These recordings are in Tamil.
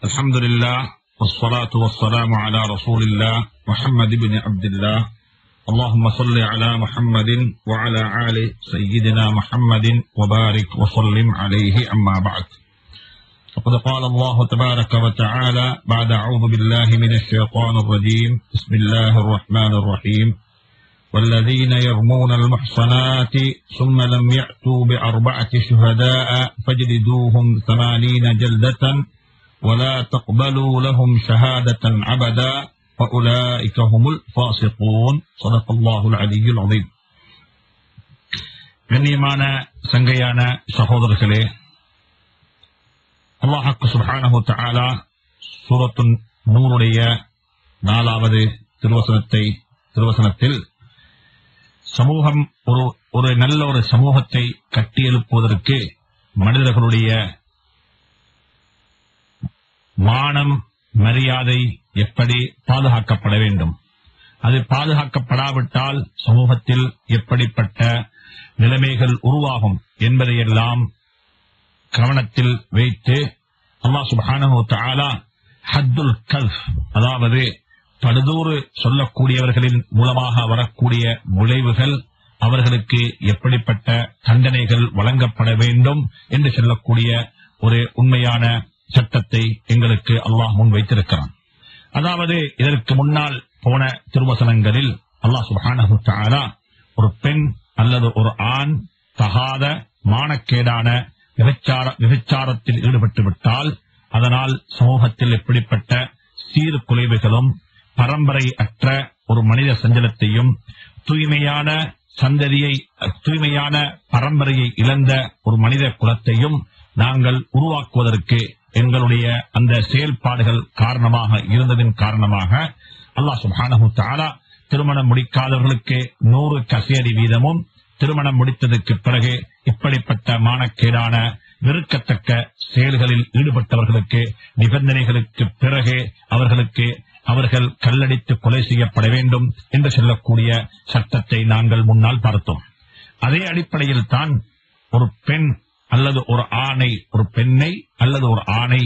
الحمد لله والصلاة والسلام على رسول الله محمد بن عبد الله اللهم صل على محمد وعلى آل سيدنا محمد وبارك وسلم عليه أما بعد فقد قال الله تبارك وتعالى بعد أعوذ بالله من الشيطان الرجيم بسم الله الرحمن الرحيم والذين يرمون المحصنات ثم لم يأتوا بأربعة شهداء فاجلدوهم ثمانين جلدة ولا تقبلوا لهم شهادة عبدا وأولئك هم الفاسقون صدق الله العلي العظيم கண்ணியமான சங்கையான சகோதரர்களே அல்லாஹாக்கு சுப்ஹானஹு தஆலா சூரத்து நூறுடைய நாலாவது திருவசனத்தை திருவசனத்தில் சமூகம் ஒரு ஒரு நல்ல ஒரு சமூகத்தை கட்டியெழுப்புவதற்கு மனிதர்களுடைய மானம் மரியாதை எப்படி பாதுகாக்கப்பட வேண்டும் அது பாதுகாக்கப்படாவிட்டால் சமூகத்தில் எப்படிப்பட்ட நிலைமைகள் உருவாகும் என்பதையெல்லாம் கவனத்தில் வைத்து அல்லாஹ் சுப்ஹானஹு தஆலா ஹத்துல் கல்ஃப் அதாவது படுதூறு சொல்லக்கூடியவர்களின் மூலமாக வரக்கூடிய விளைவுகள் அவர்களுக்கு எப்படிப்பட்ட தண்டனைகள் வழங்கப்பட வேண்டும் என்று சொல்லக்கூடிய ஒரு உண்மையான சட்டத்தை எங்களுக்கு அல்லாஹ் முன் வைத்திருக்கிறான் அதாவது இதற்கு முன்னால் போன திருவசனங்களில் அல்லாஹ் சுப்ஹானஹு தஆலா ஒரு பெண் அல்லது ஒரு ஆண் தகாத மானக்கேடான விபச்சார விபச்சாரத்தில் ஈடுபட்டு விட்டால் அதனால் சமூகத்தில் எப்படிப்பட்ட சீர்குலைவுகளும் பரம்பரை அற்ற ஒரு மனித சஞ்சலத்தையும் தூய்மையான சந்ததியை தூய்மையான பரம்பரையை இழந்த ஒரு மனித குலத்தையும் நாங்கள் உருவாக்குவதற்கு எங்களுடைய அந்த செயல்பாடுகள் காரணமாக இருந்ததின் காரணமாக அல்லாஹ் சுப்ஹானஹு தஆலா திருமணம் முடிக்காதவர்களுக்கு நூறு கசேரி வீதமும் திருமணம் முடித்ததற்கு பிறகு இப்படிப்பட்ட மானக்கேடான வெறுக்கத்தக்க செயல்களில் ஈடுபட்டவர்களுக்கு நிபந்தனைகளுக்கு பிறகு அவர்களுக்கு அவர்கள் கல்லடித்து கொலை செய்யப்பட வேண்டும் என்று சொல்லக்கூடிய சட்டத்தை நாங்கள் முன்னால் பார்த்தோம் அதே அடிப்படையில் தான் ஒரு பெண் அல்லது ஒரு ஆணை ஒரு பெண்ணை அல்லது ஒரு ஆணை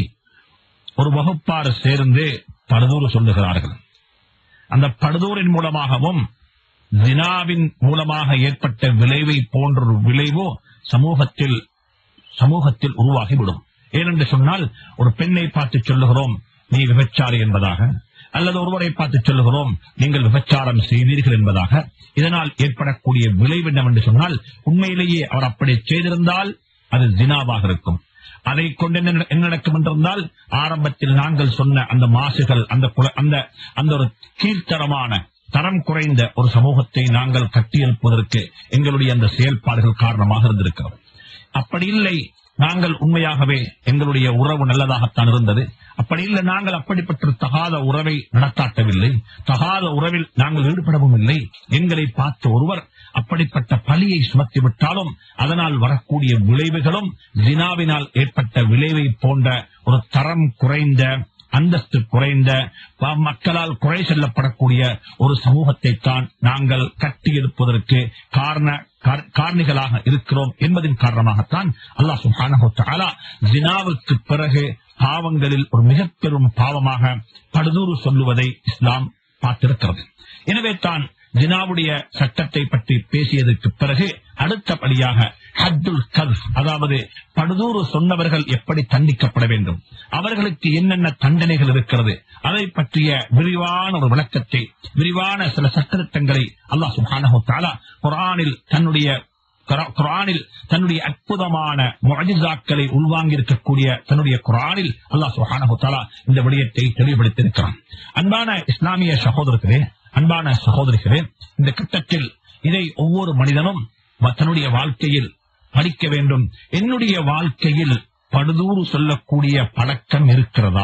ஒரு வகுப்பாறு சேர்ந்து படுதூறு சொல்லுகிறார்கள் அந்த படுதூரின் மூலமாகவும் ஜினாவின் மூலமாக ஏற்பட்ட விளைவை போன்ற ஒரு விளைவோ சமூகத்தில் சமூகத்தில் உருவாகிவிடும் ஏனென்று சொன்னால் ஒரு பெண்ணை பார்த்து சொல்லுகிறோம் நீ விபச்சாரி என்பதாக அல்லது ஒருவரை பார்த்து சொல்லுகிறோம் நீங்கள் விபச்சாரம் செய்தீர்கள் என்பதாக இதனால் ஏற்படக்கூடிய விளைவு என்னவென்று சொன்னால் உண்மையிலேயே அவர் அப்படி செய்திருந்தால் அது ஜினாவாக இருக்கும் அதை கொண்டு என்ன என்ன நடக்கும் என்றிருந்தால் ஆரம்பத்தில் நாங்கள் சொன்ன அந்த மாசுகள் அந்த குல- அந்த அந்த ஒரு கீழ்த்தரமான தரம் குறைந்த ஒரு சமூகத்தை நாங்கள் கட்டியெழுப்பதற்கு எங்களுடைய அந்த செயல்பாடுகள் காரணமாக இருந்திருக்கிறோம் அப்படி இல்லை நாங்கள் உண்மையாகவே எங்களுடைய உறவு நல்லதாகத்தான் இருந்தது அப்படி இல்லை நாங்கள் அப்படிப்பட்ட ஒரு தகாத உறவை நடத்தாட்டவில்லை தகாத உறவில் நாங்கள் ஈடுபடவும் இல்லை எங்களை பார்த்த ஒருவர் அப்படிப்பட்ட பழியை சுமத்தி விட்டாலும் அதனால் வரக்கூடிய விளைவுகளும் ஜினாவினால் ஏற்பட்ட விளைவை போன்ற ஒரு தரம் குறைந்த அந்தஸ்து குறைந்த ப- மக்களால் குறை செல்லப்படக்கூடிய ஒரு சமூகத்தை தான் நாங்கள் கட்டியெழுப்பதற்கு காரண கார்- காரணிகளாக இருக்கிறோம் என்பதின் காரணமாகத்தான் அல்லாஹ் சுப்ஹானஹு தஆலா ஜினாவுக்கு பிறகு பாவங்களில் ஒரு மிக பெரும் பாவமாக படுதூறு சொல்லுவதை இஸ்லாம் பார்த்திருக்கிறது எனவே தான் ஜினாவுடைய சட்டத்தை பற்றி பேசியதற்கு பிறகு அடுத்தபடியாக ஹத்துல் கல்ஃப் அதாவது படுதூறு சொன்னவர்கள் எப்படி தண்டிக்கப்பட வேண்டும் அவர்களுக்கு என்னென்ன தண்டனைகள் இருக்கிறது அதை பற்றிய விரிவான ஒரு விளக்கத்தை விரிவான சில சட்டத்திட்டங்களை அல்லாஹ் சுப்ஹானஹு தஆலா குர்ஆனில் தன்னுடைய குரா- குர்ஆனில் தன்னுடைய அற்புதமான முஅஜிசாக்களை உள்வாங்கி இருக்கக்கூடிய தன்னுடைய குர்ஆனில் அல்லாஹ் சுப்ஹானஹு தஆலா இந்த விடயத்தை தெளிவுபடுத்தியிருக்கிறான் அன்பான இஸ்லாமிய சகோதரர்களே அன்பான சகோதரிகளே இந்த கட்டத்தில் இதை ஒவ்வொரு மனிதனும் வ- தன்னுடைய வாழ்க்கையில் படிக்க வேண்டும் என்னுடைய வாழ்க்கையில் படுதூறு சொல்லக்கூடிய பழக்கம் இருக்கிறதா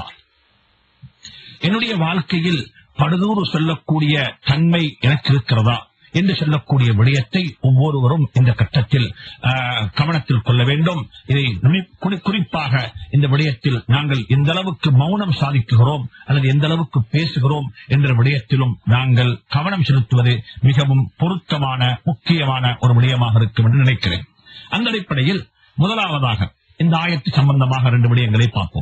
என்னுடைய வாழ்க்கையில் படுதூறு சொல்லக்கூடிய தன்மை எனக்கு இருக்கிறதா என்று சொல்லக்கூடிய விடயத்தை ஒவ்வொருவரும் இந்த கட்டத்தில் ஆஹ், கவனத்தில் கொள்ள வேண்டும் இதை நுனி- குறி- குறிப்பாக இந்த விடயத்தில் நாங்கள் எந்த அளவுக்கு மௌனம் சாதிக்குகிறோம் அல்லது எந்த அளவுக்கு பேசுகிறோம் என்ற விடயத்திலும் நாங்கள் கவனம் செலுத்துவது மிகவும் பொருத்தமான முக்கியமான ஒரு விடயமாக இருக்கும் என்று நினைக்கிறேன் அந்த அடிப்படையில் முதலாவதாக இந்த ஆயத்து சம்பந்தமாக ரெண்டு விடயங்களை பார்ப்போம்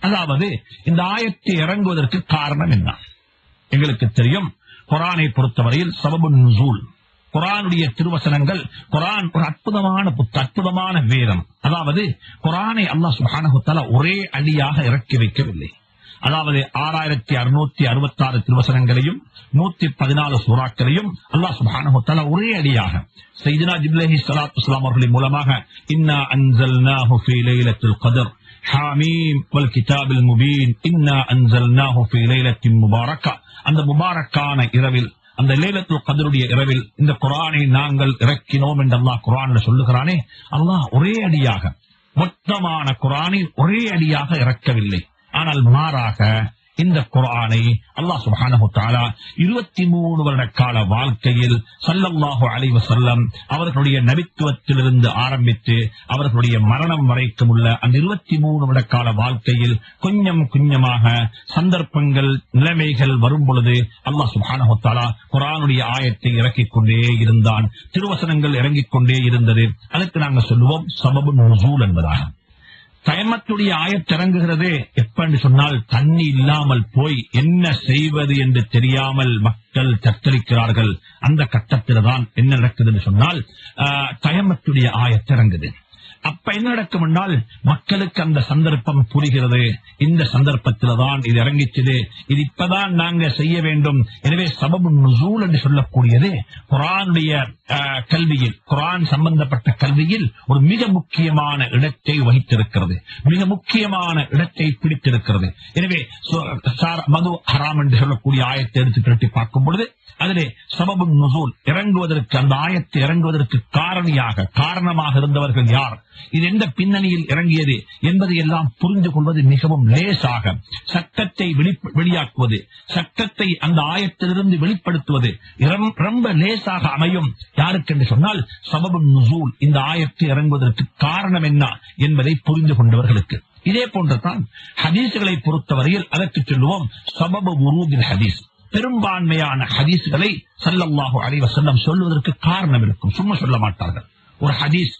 அதாவது இந்த ஆயத்தை இறங்குவதற்கு காரணம் என்ன எங்களுக்கு தெரியும் குரானை பொறுத்தவரையில் சபபு நுசூல் குரானுடைய திருவசனங்கள் குரான் ஒரு அற்புதமான புத்த அற்புதமான வேதம் அதாவது குரானை அல்லாஹ் சுப்ஹானஹு தஆலா ஒரே அடியாக இறக்கி வைக்கவில்லை அதாவது ஆறாயிரத்தி அறுநூத்தி அறுபத்தாறு திருவசனங்களையும் நூத்தி பதினாலு சூறாக்களையும் அல்லாஹ் சுப்ஹானஹு தஆலா ஒரே அடியாக சையதுனா ஜிப்ரீல் ஸலாத்து வஸலாம் அவர்களின் மூலமாக இன்னா அன்ஸல்னாஹு ஃபீ லைலத்துல் கத்ர் ஹாமீம் வல் கிதாபில் முபீன் இன்னா அன்ஸல்னாஹு ஃபீ லைலத்தின் முபாரக்கா அந்த முபாரக்கான இரவில் அந்த லேலத்துல் கதருடைய இரவில் இந்த குரானை நாங்கள் இறக்கினோம் என்று அல்லாஹ் குரான்ல சொல்லுகிறானே அல்லாஹ் ஒரே அடியாக மொத்தமான குரானை ஒரே அடியாக இறக்கவில்லை ஆனால் மாறாக இந்த குரானை அல்லாஹ் சுப்ஹானஹு தஆலா இருபத்தி மூணு வருட கால வாழ்க்கையில் ஸல்லல்லாஹு அலைஹி வஸல்லம் அவர்களுடைய நபித்துவத்திலிருந்து ஆரம்பித்து அவர்களுடைய மரணம் வரைக்கும் உள்ள அந்த இருபத்தி மூணு வருட கால வாழ்க்கையில் கொஞ்சம் கொஞ்சமாக சந்தர்ப்பங்கள் நிலைமைகள் வரும் பொழுது அல்லாஹ் சுப்ஹானஹு தஆலா குரானுடைய ஆயத்தை இறக்கிக் கொண்டே இருந்தான் திருவசனங்கள் இறங்கிக் கொண்டே இருந்தது அதற்கு நாங்கள் சொல்லுவோம் சபபு நுசூல் என்பதாக தயமத்துடைய ஆயத்திறங்குகிறது எப்பன்னு சொன்னால் தண்ணி இல்லாமல் போய் என்ன செய்வது என்று தெரியாமல் மக்கள் தத்தளிக்கிறார்கள் அந்த கட்டத்தில் தான் என்ன நடக்குது என்று சொன்னால் ஆஹ், தயமத்துடைய ஆயத்திறங்குது அப்ப என்ன நடக்கும் என்றால் மக்களுக்கு அந்த சந்தர்ப்பம் புரிகிறது இந்த சந்தர்ப்பத்தில் தான் இது இறங்கிச்சது இது இப்பதான் நாங்க செய்ய வேண்டும் எனவே சபபு நுசூல் என்று சொல்லக்கூடியது குரானுடைய ஆஹ், கல்வியில் குரான் சம்பந்தப்பட்ட கல்வியில் ஒரு மிக முக்கியமான இடத்தை வகித்திருக்கிறது மிக முக்கியமான இடத்தை பிடித்திருக்கிறது எனவே சு- சார் மது ஹராம் என்று சொல்லக்கூடிய ஆயத்தை எடுத்து திரட்டி பார்க்கும் பொழுது அதிலே சபபு நுசூல் இறங்குவதற்கு அந்த ஆயத்தை இறங்குவதற்கு காரணியாக காரணமாக இருந்தவர்கள் யார் இது எந்த பின்னணியில் இறங்கியது என்பதை எல்லாம் புரிந்து கொள்வது மிகவும் லேசாக சட்டத்தை வெளிப்ப- வெளியாக்குவது சட்டத்தை அந்த ஆயத்திலிருந்து வெளிப்படுத்துவது இரம்- ரொம்ப லேசாக அமையும் யாருக்கு என்று சொன்னால் சபபு நுசூல் இந்த ஆயத்தை இறங்குவதற்கு காரணம் என்ன என்பதை புரிந்து கொண்டவர்களுக்கு இதே போன்றுதான் ஹதீசுகளை பொறுத்தவரையில் அதற்கு சொல்லுவோம் சபபு உருதில் ஹதீஸ் பெரும்பான்மையான ஹதீஸ்களை ஸல்லல்லாஹு அலைஹி வஸல்லம் சொல்வதற்கு காரணம் இருக்கும் சும்மா சொல்ல மாட்டார்கள் ஒரு ஹதீஸ்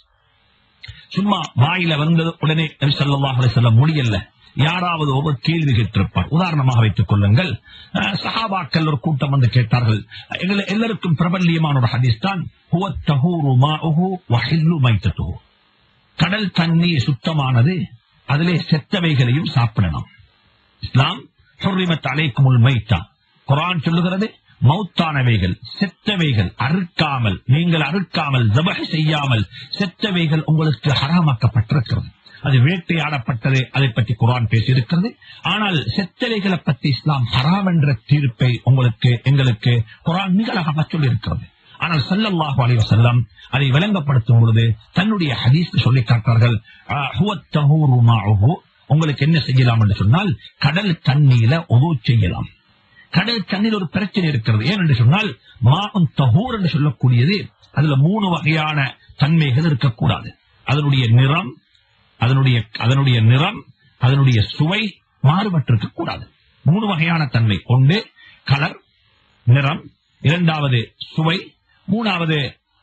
சும்மா வாயில வந்தது உடனே நபி ஸல்லல்லாஹு அலைஹி வஸல்லம் முடியல யாராவது ஒவ்வொரு கேள்வி கேட்டிருப்பார் உதாரணமாக வைத்துக் கொள்ளுங்கள் அஹ், சஹாபாக்கள் ஒரு கூட்டம் வந்து கேட்டார்கள் எங்களை எல்லாருக்கும் பிரபல்யமான ஒரு ஹதீஸ் தான் "ஹுவ தஹூரு மாஉஹு வ ஹில்லு மைத்தத்துஹு." கடல் தண்ணீர் சுத்தமானது அதிலே செத்தவைகளையும் சாப்பிடணும் இஸ்லாம் ஹுர்ரிமத் அலைக்குமுல் மைத்தா குர்ஆன் சொல்லுகிறது மௌத்தானவைகள் செத்தவைகள் அறுக்காமல் நீங்கள் அறுக்காமல் ஜபஹ் செய்யாமல் செத்தவைகள் உங்களுக்கு ஹராமாக்கப்பட்டிருக்கிறது அது வேட்டையாடப்பட்டது அதை பற்றி குர்ஆன் பேசியிருக்கிறது ஆனால் செத்தவைகளை பற்றி இஸ்லாம் ஹராம் என்ற தீர்ப்பை உங்களுக்கு எங்களுக்கு குர்ஆன் மிக அழகாக சொல்லியிருக்கிறது ஆனால் ஸல்லல்லாஹு அலைஹி வஸல்லம் அதை விளங்கப்படுத்தும் பொழுது தன்னுடைய ஹதீஸ் சொல்லி காட்டார்கள் "ஆ, ஹுவ தஹூரு மாஉஹு." உங்களுக்கு என்ன செய்யலாம் என்று சொன்னால் கடல் தண்ணீர உது செய்யலாம் கடல் தண்ணீர் ஒரு பிரச்சனை இருக்கிறது ஏன் என்று சொன்னால் மாவும் தஹூர் என்று சொல்லக்கூடியது அதுல மூணு வகையான தன்மைகள் இருக்கக்கூடாது அதனுடைய நிறம் அதனுடைய அதனுடைய நிறம் அதனுடைய சுவை மாறுபட்டிருக்க கூடாது மூணு வகையான தன்மை ஒன்று கலர் நிறம் இரண்டாவது சுவை மூணாவது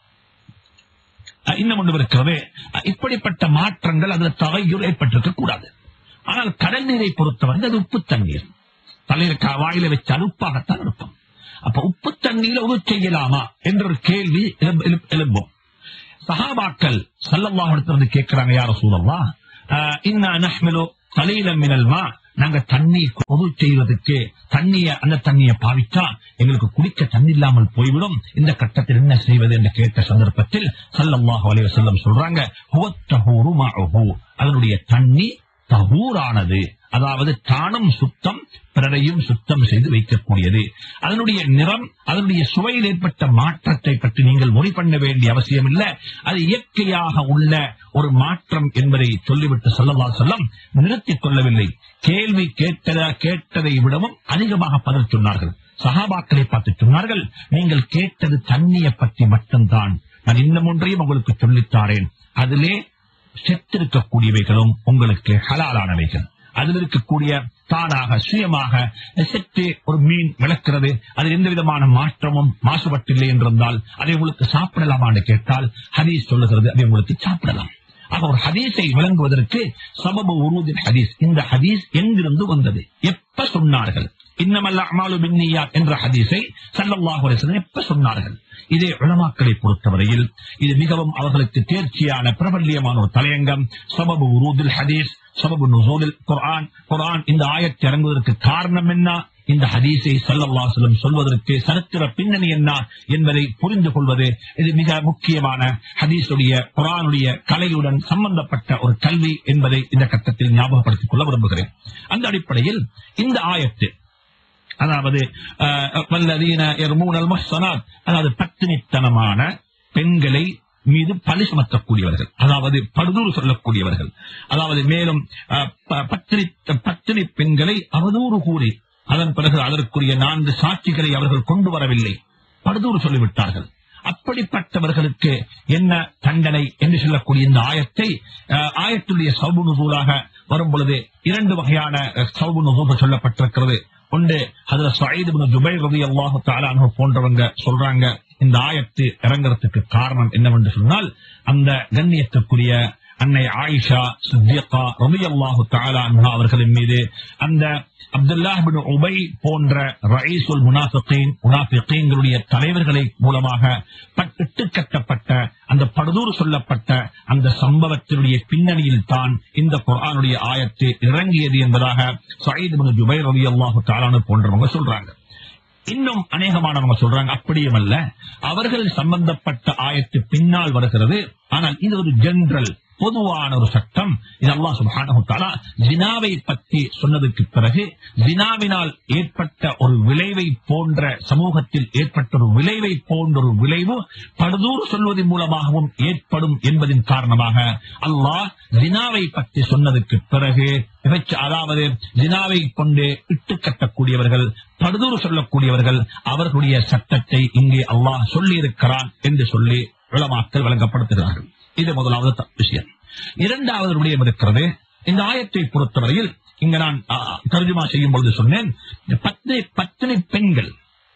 அஹ், இன்னும் ஒன்று இருக்கிறது அஹ், இப்படிப்பட்ட மாற்றங்கள் அதுல தவையுள் ஏற்பட்டிருக்க கூடாது ஆனால் கடல் நீரை பொறுத்தவரை அது உப்பு தண்ணீர் தலையில க- வாயில வச்சால் உப்பாகத்தான் இருக்கும் அப்ப உப்பு தண்ணீர்ல உது செய்யலாமா என்ற ஒரு கேள்வி எழும்ப- எழும்ப- எழும்பும் சஹாபாக்கள் சல்லல்லாஹு அலைஹி வந்து கேட்கிறாங்க யார சூழல்லா இன்னா நஹ்மிலு கலீலம் மினல் மா நாங்க தண்ணி கொது செய்வதற்கு தண்ணிய அந்த தண்ணியை பாவிச்சா எங்களுக்கு குடிக்க தண்ணி இல்லாமல் போய்விடும் இந்த கட்டத்தில் என்ன செய்வது என்று கேட்ட சந்தர்ப்பத்தில் சல்லல்லாஹு அலைஹி வஸல்லம் சொல்றாங்க "ஹுவ தஹூரு மஅஹு." அதனுடைய தண்ணி தஹூரானது அதாவது தானும் சுத்தம் பிறரையும் சுத்தம் செய்து வைக்கக்கூடியது அதனுடைய நிறம் அதனுடைய சுவையில் ஏற்பட்ட மாற்றத்தை பற்றி நீங்கள் மொழி பண்ண வேண்டிய அவசியம் இல்லை அது இயற்கையாக உள்ள ஒரு மாற்றம் என்பதை சொல்லிவிட்டு சொல்லலா சொல்லம் நிறுத்திக் கொள்ளவில்லை கேள்வி கேட்டதா கேட்டதை விடவும் அதிகமாக பதில் சொன்னார்கள் சகாபாக்களை பார்த்து சொன்னார்கள் நீங்கள் கேட்டது தண்ணியை பற்றி மட்டும்தான் நான் இன்னும் ஒன்றையும் உங்களுக்கு சொல்லித்தாரேன் அதிலே செத்திருக்கக்கூடியவைகளும் உங்களுக்கு ஹலாலானவைகள் அதில் இருக்கக்கூடிய தானாக சுயமாக செத்து ஒரு மீன் விளக்கிறது அது எந்த விதமான மாற்றமும் மாசுபட்டில்லை என்றிருந்தால் அதை உங்களுக்கு சாப்பிடலாமா என்று கேட்டால் ஹதீஸ் சொல்லுகிறது அதை உங்களுக்கு சாப்பிடலாம் ஆக ஒரு ஹதீஸை விளங்குவதற்கு சபபு உருதின் ஹதீஸ் இந்த ஹதீஸ் எங்கிருந்து வந்தது எப்ப சொன்னார்கள் இன்னமல்ல அமாலு பின்னியா என்ற ஹதீஸை சல்லல்லாஹு அலைஹி வஸல்லம் எப்ப சொன்னார்கள் இதே உலமாக்களை பொறுத்தவரையில் இது மிகவும் அவர்களுக்கு தேர்ச்சியான பிரபல்யமான ஒரு தலையங்கம் சபபு உருதில் ஹதீஸ் சபபு நுசூலில் குர்ஆன் குர்ஆன் இந்த ஆயத்தை இறங்குவதற்கு காரணம் என்ன இந்த ஹதீஸை சல்லல்லாஹு அலைஹி வஸல்லம் சொல்வதற்கு சரித்திர பின்னணி என்ன என்பதை புரிந்து கொள்வது இது மிக முக்கியமான ஹதீஸுடைய குர்ஆனுடைய கலையுடன் சம்பந்தப்பட்ட ஒரு கல்வி என்பதை இந்த கட்டத்தில் ஞாபகப்படுத்திக் கொள்ள விரும்புகிறேன் அந்த அடிப்படையில் இந்த ஆயத்து அதாவது அஹ், வல்லதீன யர்மூனல் முஹ்ஸனாத் அதாவது பத்தினித்தனமான பெண்களை மீது பழி சுமத்தக்கூடியவர்கள் அதாவது படுதூறு சொல்லக்கூடியவர்கள் அதாவது மேலும் அஹ், ப- பத்தினி பத்தினி பெண்களை அவதூறு கூறி அதன் பிறகு அதற்குரிய நான்கு சாட்சிகளை அவர்கள் கொண்டு வரவில்லை படுதூறு சொல்லிவிட்டார்கள் அப்படிப்பட்டவர்களுக்கு என்ன தண்டனை என்று சொல்லக்கூடிய இந்த ஆயத்தை அஹ், ஆயத்துடைய சவுபு நுசூலாக வரும் பொழுது இரண்டு வகையான அஹ், சவுபு நுசூல் சொல்லப்பட்டிருக்கிறது ஒன்று அதுல சயீத் இப்னு ஜுபைர் ரலியல்லாஹு தஆலா அன்ஹு போன்றவங்க சொல்றாங்க இந்த ஆயத்து இறங்குறதுக்கு காரணம் என்னவென்று சொன்னால் அந்த கண்ணியத்துக்குரிய அன்னை ஆயிஷா சித்தியக்கா ரலியல்லாஹு தஆலா அன்ஹா அவர்களின் மீது அந்த அப்துல்லாஹ் பின் உபை போன்ற ரயீசுல் முனாஃபிகீன் முனாஃபிகீன்களுடைய தலைவர்களை மூலமாக பட்டு கட்டப்பட்ட அந்த படுதூறு சொல்லப்பட்ட அந்த சம்பவத்தினுடைய பின்னணியில் தான் இந்த குர்ஆனுடைய ஆயத்து இறங்கியது என்பதாக சயீத் பின் ஜுபைர் ரலியல்லாஹு தஆலா போன்றவங்க சொல்றாங்க இன்னும் அநேகமானவங்க சொல்றாங்க அப்படியும் அல்ல அவர்கள் சம்பந்தப்பட்ட ஆயத்து பின்னால் வருகிறது ஆனால் இது ஒரு ஜெனரல் பொதுவான ஒரு சட்டம் இது அல்லாஹ் சுப்ஹானஹு தஆலா ஜினாவை பற்றி சொன்னதுக்கு பிறகு ஜினாவினால் ஏற்பட்ட ஒரு விளைவை போன்ற சமூகத்தில் ஏற்பட்ட ஒரு விளைவை போன்ற ஒரு விளைவு படுதூறு சொல்வதன் மூலமாகவும் ஏற்படும் என்பதின் காரணமாக அல்லாஹ் ஜினாவை பற்றி சொன்னதுக்கு பிறகு விபச்ச- அதாவது ஜினாவை கொண்டு இட்டு கட்டக்கூடியவர்கள் படுதூறு சொல்லக்கூடியவர்கள் அவர்களுடைய சட்டத்தை இங்கே அல்லாஹ் சொல்லி இருக்கிறான் என்று சொல்லி உலமாக்கள் வழங்கப்படுத்துகிறார்கள் இது முதலாவது த- விஷயம் இரண்டாவது விடயம் இருக்கிறது இந்த ஆயத்தை பொறுத்தவரையில் இங்க நான் ஆ, தர்ஜுமா செய்யும் பொழுது சொன்னேன் பத்து பத்தினி பெண்கள்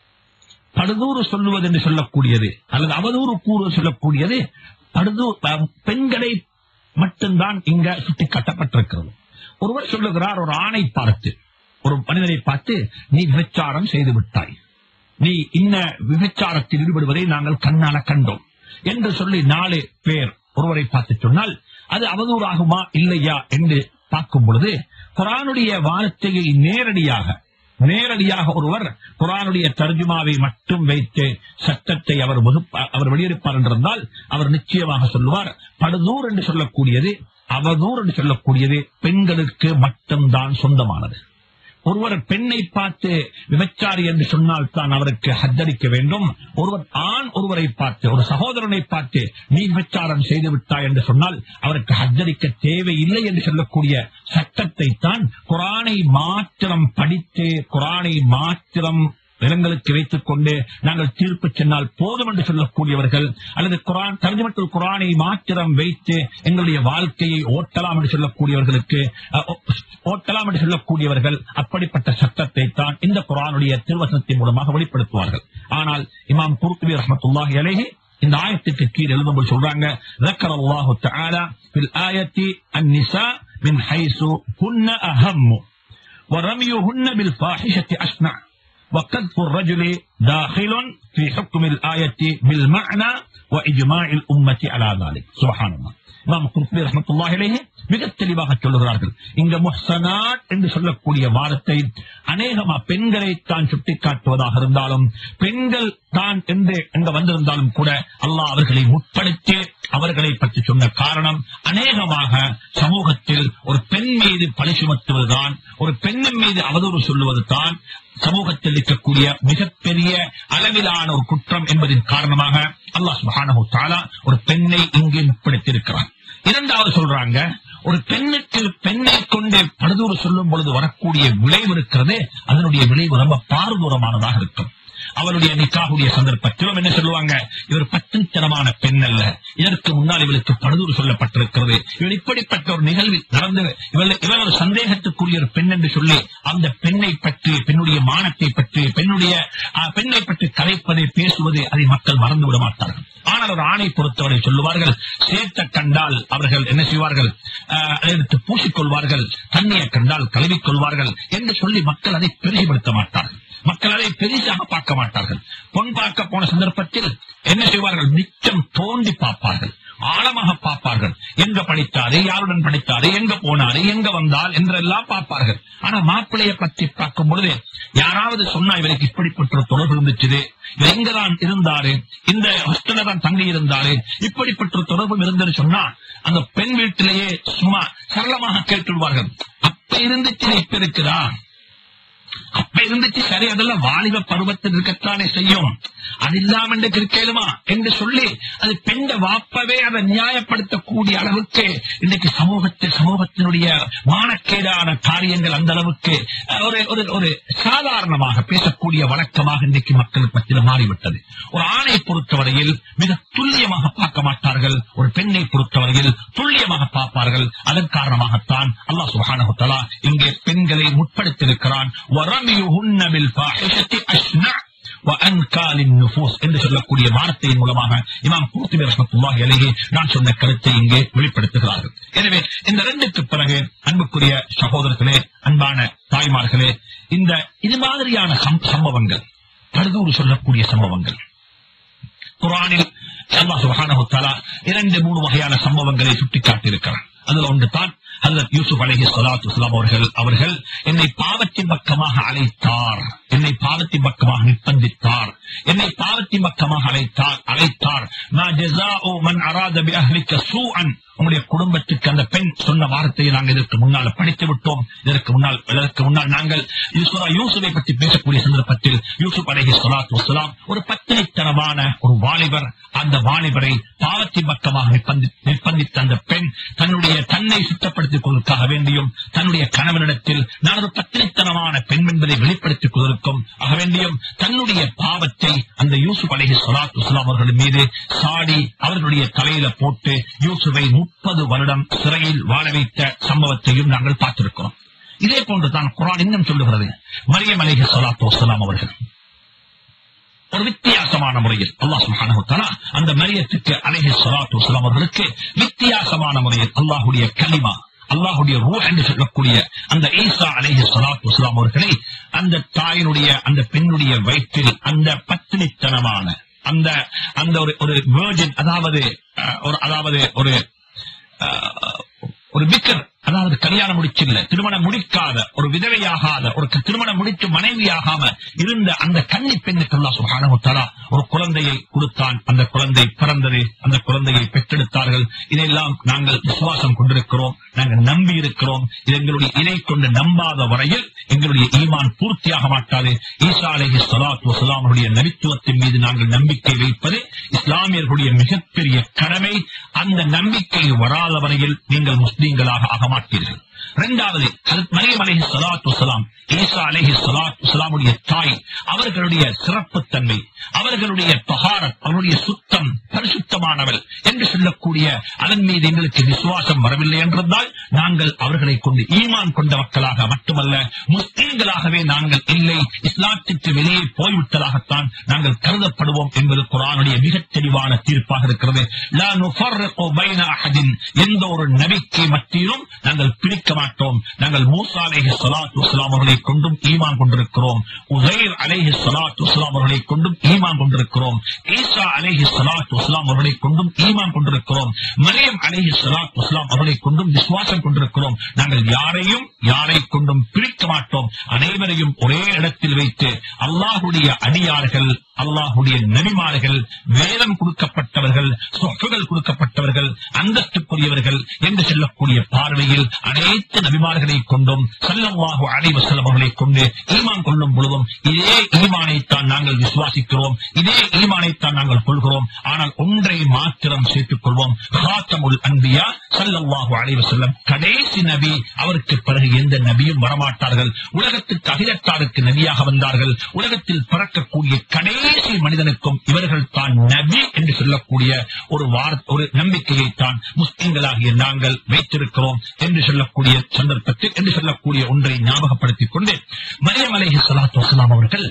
படுதூறு சொல்லுவது என்று சொல்லக்கூடியது அல்லது அவதூறு கூறு சொல்லக்கூடியது படுதூ அஹ், பெண்களை மட்டும்தான் இங்க சுட்டிக்காட்டப்பட்டிருக்கிறது ஒருவர் சொல்லுகிறார் ஒரு ஆணை பார்த்து ஒரு மனிதனை பார்த்து நீ விபச்சாரம் செய்து விட்டாய் நீ இன்ன விபச்சாரத்தில் ஈடுபடுவதை நாங்கள் கண்ணால கண்டோம் என்று சொல்லி நாலு பேர் ஒருவரை பார்த்து சொன்னால் அது அவதூறாகுமா இல்லையா என்று பார்க்கும் பொழுது குரானுடைய வார்த்தையை நேரடியாக நேரடியாக ஒருவர் குரானுடைய தர்ஜுமாவை மட்டும் வைத்து சட்டத்தை அவர் வகுப்ப- அவர் வெளியிருப்பார் என்றிருந்தால் அவர் நிச்சயமாக சொல்லுவார் படுதூர் என்று சொல்லக்கூடியது அவதூர் என்று சொல்லக்கூடியது பெண்களுக்கு மட்டும்தான் சொந்தமானது ஒருவர் பெண்ணை பார்த்து விபச்சாரி என்று சொன்னால் தான் அவருக்கு ஹத்தரிக்க வேண்டும் ஒருவர் ஆண் ஒருவரை பார்த்து ஒரு சகோதரனை பார்த்து நீ விபச்சாரம் செய்து விட்டாய் என்று சொன்னால் அவருக்கு ஹத்தரிக்க தேவையில்லை என்று சொல்லக்கூடிய சட்டத்தை தான் குரானை மாத்திரம் படித்து குரானை மாத்திரம் இடங்களுக்கு வைத்துக் கொண்டு நாங்கள் தீர்ப்பு சொன்னால் போதும் என்று சொல்லக்கூடியவர்கள் அல்லது குரான் தர்ஜமத்துல் குரானை மாத்திரம் வைத்து எங்களுடைய வாழ்க்கையை ஓட்டலாம் என்று சொல்லக்கூடியவர்களுக்கு அஹ், ஓ- ஓட்டலாம் என்று சொல்லக்கூடியவர்கள் அப்படிப்பட்ட சட்டத்தை தான் இந்த குரானுடைய திருவசனத்தின் மூலமாக வெளிப்படுத்துவார்கள் ஆனால் இமாம் குர்துபி ரஹமத்துல்லாஹி அலைஹி இந்த ஆயத்துக்கு கீழ் எழுதும்போது சொல்றாங்க ذكر الله تعالى في الآية النساء من حيث هن أهم ورميهن بالفاحشة أشنع وقذف الرجل داخل في حكم الآية بالمعنى وإجماع الأمة على ذلك سبحان الله இமாம் குர்பி ரஹமத்துல்லாஹி அலைஹி மிக தெளிவாக சொல்லுகிறார்கள் இங்க முஹ்சனாட் என்று சொல்லக்கூடிய வார்த்தை அநேகமா பெண்களை தான் சுட்டிக்காட்டுவதாக இருந்தாலும் பெண்கள் தான் என்று எங்க வந்திருந்தாலும் கூட அல்லாஹ் அவர்களை முற்படுத்தி அவர்களை பற்றி சொன்ன காரணம் அநேகமாக சமூகத்தில் ஒரு பெண் மீது பழி சுமத்துவதுதான் ஒரு பெண்ணின் மீது அவதூறு சொல்லுவது தான் சமூகத்தில் இருக்கக்கூடிய மிகப்பெரிய அளவிலான ஒரு குற்றம் என்பதின் காரணமாக அல்லாஹ் சுப்ஹானஹு தஆலா ஒரு பெண்ணை இங்கே முற்படுத்தியிருக்கிறார் இரண்டாவது சொல்றாங்க ஒரு பெண்ணுக்கு பெண்ணை கொண்டு படுதூறு சொல்லும் பொழுது வரக்கூடிய விளைவு இருக்கிறது அதனுடைய விளைவு ரொம்ப பாரதூரமானதாக இருக்கும் அவருடைய நிக்காகுடைய சந்தர்ப்பத்திலும் என்ன சொல்லுவாங்க இவர் பத்தினித்தனமான பெண் அல்ல இதற்கு முன்னால் இவளுக்கு படுதூர் சொல்லப்பட்டிருக்கிறது இவள் இப்படிப்பட்ட ஒரு நிகழ்வில் நடந்து இவள் இவள் ஒரு சந்தேகத்துக்குரிய ஒரு பெண் என்று சொல்லி அந்த பெண்ணை பற்றி பெண்ணுடைய மானத்தை பற்றி பெண்ணுடைய ஆஹ், பெண்ணை பற்றி கலைப்பதை பேசுவது அதை மக்கள் மறந்து விட மாட்டார்கள் ஆனால் ஒரு ஆணை பொறுத்தவரை சொல்லுவார்கள் சேர்த்த கண்டால் அவர்கள் என்ன செய்வார்கள் ஆஹ், அதை எடுத்து பூசிக்கொள்வார்கள் தண்ணியை கண்டால் கழுவிக் கொள்வார்கள் என்று சொல்லி மக்கள் அதை பெருசுபடுத்த மாட்டார்கள் மக்கள் அதை பெரிசாக பார்க்க மாட்டார்கள் பொன் பார்க்க போன சந்தர்ப்பத்தில் என்ன செய்வார்கள் நிச்சயம் தோண்டி பார்ப்பார்கள் ஆழமாக பார்ப்பார்கள் எங்க படித்தாரு யாருடன் படித்தாரு எங்க போனாரு எங்க வந்தால் என்றெல்லாம் பார்ப்பார்கள் ஆனா மாப்பிள்ளையை பற்றி பார்க்கும் பொழுது யாராவது சொன்னா இவருக்கு இப்படிப்பட்ட ஒரு தொடர்பு இருந்துச்சு இவர் எங்கதான் இருந்தாரு இந்த ஹாஸ்டல்ல தான் தங்கி இருந்தாரு இப்படிப்பட்ட ஒரு தொடர்பும் இருந்தது சொன்னா அந்த பெண் வீட்டிலேயே சும்மா சரளமாக கேட்டுள்வார்கள் அப்ப இருந்துச்சு இப்ப இருக்குதா அப்ப இருந்துச்சு சரி அதெல்லாம் வாலிப பருவத்தில் இருக்கத்தானே செய்யும் அது இல்லாம இன்றைக்கு இருக்கேலுமா என்று சொல்லி அது பெண்ட வாப்பவே அதை நியாயப்படுத்தக்கூடிய அளவுக்கு இன்னைக்கு சமூகத்தில் சமூகத்தினுடைய மானக்கேடான காரியங்கள் அந்த அளவுக்கு அஹ், ஒரு ஒரு ஒரு சாதாரணமாக பேசக்கூடிய வழக்கமாக இன்றைக்கு மக்கள் மத்தியில் மாறிவிட்டது ஒரு ஆணை பொறுத்தவரையில் மிக துல்லியமாக பார்க்க மாட்டார்கள் ஒரு பெண்ணை பொறுத்தவரையில் துல்லியமாக பார்ப்பார்கள் அதன் காரணமாகத்தான் அல்லாஹ் சுப்ஹானஹு தஆலா இங்கே பெண்களை முற்படுத்தியிருக்கிறான் وَرَمِيُهُنَّ بِالْفَاحِشَةِ أَشْنَعُ وَأَنْكَى لِلنُّفُوسِ என்று சொல்லக்கூடிய வார்த்தையின் மூலமாக இமாம் குர்துபி ரஹ்மத்துல்லாஹி அலைஹி நான் சொன்ன கருத்தை இங்கே வெளிப்படுத்துகிறார்கள் எனவே இந்த ரெண்டுக்கு பிறகு அன்புக்குரிய சகோதரர்களே அன்பான தாய்மார்களே இந்த இது மாதிரியான சம்- சம்பவங்கள் படுதூறு சொல்லக்கூடிய சம்பவங்கள் குரானில் அல்லாஹ் சுப்ஹானஹு தஆலா இரண்டு மூணு வகையான சம்பவங்களை சுட்டிக்காட்டியிருக்கிறார் அதுல ஒன்று தான் ஹஜரத் யூசுப் அலைஹி ஸலாத்து வஸலாம் அவர்கள் அவர்கள் என்னை பாவத்தின் பக்கமாக அழைத்தார் என்னை பாவத்தின் பக்கமாக நிர்பந்தித்தார் என்னை பாவத்தின் பக்கமாக அழைத்தார் அழைத்தார் மா ஜஸாஉ மன் அராத பி அஹ்லிக சூஅன் உங்களுடைய குடும்பத்துக்கு அந்த பெண் சொன்ன வார்த்தையை நாங்கள் இதற்கு முன்னால் படித்து விட்டோம் இதற்கு முன்னால் இதற்கு முன்னால் நாங்கள் இது சூரா யூசுஃபை பற்றி பேசக்கூடிய சந்தர்ப்பத்தில் யூசுப் அலைஹி ஸலாத்து வஸலாம் ஒரு பத்தினித்தனமான ஒரு வாலிபர் அந்த வாலிபரை பாவத்தின் பக்கமாக நிர்பந்தி நிர்பந்தித்த அந்த பெண் தன்னுடைய தன்னை சுத்தப்படுத்திக் கொள்வதற்காக வேண்டியும் தன்னுடைய கணவனிடத்தில் நான் ஒரு பத்தினித்தனமான பெண் என்பதை வெளிப்படுத்திக் கொள்வதற்கும் ஆக வேண்டியும் தன்னுடைய பாவத்தை அந்த யூசுப் அலைஹி ஸலாத்து வஸலாம் அவர்கள் மீது சாடி அவர்களுடைய தலையில போட்டு யூசுஃபை முப்பது வருடம் சிறையில் வாழ வைத்த சம்பவத்தையும் நாங்கள் பார்த்திருக்கிறோம் இதே போன்றுதான் குரான் இன்னும் சொல்லுகிறது மரியம் அலைஹி ஸலாத்து வஸலாம் அவர்கள் ஒரு வித்தியாசமான முறையில் அல்லாஹ் சுப்ஹானஹு வ தஆலா அந்த மரியத்துக்கு அலைஹி ஸலாத்து வஸலாம் அவர்களுக்கு வித்தியாசமான முறையில் அல்லாஹ்வுடைய கலிமா அல்லாஹ்வுடைய ரூஹ் என்று சொல்லக்கூடிய அந்த ஈசா அலைஹி ஸலாத்து வஸலாம் அவர்களை அந்த தாயினுடைய அந்த பெண்ணுடைய வயிற்றில் அந்த பத்தினித்தனமான அந்த அந்த ஒரு ஒரு வேர்ஜின் அதாவது அஹ், ஒரு அதாவது ஒரு அஹ், ஒரு பிக்கர் அதாவது கல்யாணம் முடிச்சில்ல திருமணம் முடிக்காத ஒரு விதவையாகாத ஒரு க- திருமணம் முடித்து மனைவியாகாம இருந்த அந்த கன்னி பெண்ணுக்கு அல்லாஹ் சுப்ஹானஹு வ தஆலா ஒரு குழந்தையை கொடுத்தான் அந்த குழந்தை பிறந்தது அந்த குழந்தையை பெற்றெடுத்தார்கள் இதெல்லாம் நாங்கள் விசுவாசம் கொண்டிருக்கிறோம் நாங்கள் நம்பி இருக்கிறோம் இது எங்களுடைய இணை கொண்டு நம்பாத வரையில் எங்களுடைய ஈமான் பூர்த்தியாக மாட்டாது ஈசா அலைஹி ஸலாத்து வஸலாம் அவருடைய நபித்துவத்தின் மீது நாங்கள் நம்பிக்கை வைப்பது இஸ்லாமியர்களுடைய மிகப்பெரிய கடமை அந்த நம்பிக்கை வராத வரையில் நீங்கள் முஸ்லீம்களாக ஆக மாட்டீர்கள் இரண்டாவது ஹஜரத் மரியம் அலைஹி ஸலாத்து வஸலாம் ஈசா அலைஹி ஸலாத்து வஸலாமுடைய தாய் அவர்களுடைய சிறப்புத்தன்மை அவர்களுடைய தஹாரத் அவருடைய சுத்தம் பரிசுத்தமானவள் என்று சொல்லக்கூடிய அதன் மீது எங்களுக்கு விசுவாசம் வரவில்லை என்றால் நாங்கள் அவர்களை கொண்டு ஈமான் கொண்ட மக்களாக மட்டுமல்ல முஸ்லீம்களாகவே நாங்கள் இல்லை இஸ்லாத்திற்கு வெளியே போய்விட்டதாகத்தான் நாங்கள் கருதப்படுவோம் என்பது குரானுடைய மிகத் தெளிவான தீர்ப்பாக இருக்கிறது லா நுஃபர்ரிகு பைன அஹதின் எந்த ஒரு நபிக்கு மத்தியிலும் நாங்கள் பிரிக்க மாட்டோம் நாங்கள் மூசா அலைஹி ஸலாத்து வஸலாம் அவர்களை கொண்டும் ஈமான் கொண்டிருக்கிறோம் உஸைர் அலைஹி ஸலாத்து வஸலாம் அவர்களை கொண்டும் ஈமான் கொண்டிருக்கிறோம் ஈசா அலைஹி ஸலாத்து வஸலாம் அவர்களை கொண்டும் ஈமான் கொண்டிருக்கிறோம் மரியம் அலைஹி ஸலாத்து வஸலாம் அவர்களை கொண்டும் விசுவாசம் கொண்டிருக்கிறோம் நாங்கள் யாரையும் யாரை கொண்டும் பிரிக்க மாட்டோம் அனைவரையும் ஒரே இடத்தில் வைத்து அல்லாஹுடைய அடியார்கள் அல்லாஹுடைய நபிமார்கள் வேதம் கொடுக்கப்பட்டவர்கள் சொத்துகள் கொடுக்கப்பட்டவர்கள் அந்தஸ்துக்குரியவர்கள் என்று சொல்லக்கூடிய பார்வையில் அனைத்து நபிமார்களை கொண்டும் சல்லல்லாஹு அலைஹி வஸல்லம் அவர்களை கொண்டு ஈமான் கொள்ளும் பொழுதும் இதே ஈமானைத்தான் நாங்கள் விசுவாசிக்கிறோம் இதே ஈமானைத்தான் நாங்கள் கொள்கிறோம் ஆனால் ஒன்றை மாத்திரம் சேர்த்துக் கொள்வோம் ஹாத்தமுல் அன்பியா ஸல்லல்லாஹு அலைஹி வஸல்லம் கடைசி நபி அவருக்கு பிறகு எந்த நபியும் வரமாட்டார்கள் உலகத்துக்கு அகிலத்தாருக்கு நபியாக வந்தார்கள் உலகத்தில் பிறக்கக்கூடிய கடைசி மனிதனுக்கும் இவர்கள் தான் நபி என்று சொல்லக்கூடிய ஒரு வார் ஒரு நம்பிக்கையை தான் முஸ்லிம்களாகிய நாங்கள் வைத்திருக்கிறோம் என்று சொல்லக்கூடிய சந்தர்ப்பத்தில் என்று சொல்லக்கூடிய ஒன்றை ஞாபகப்படுத்திக் கொண்டு மரியம் அலைஹி ஸலாத்து வஸலாம் அவர்கள்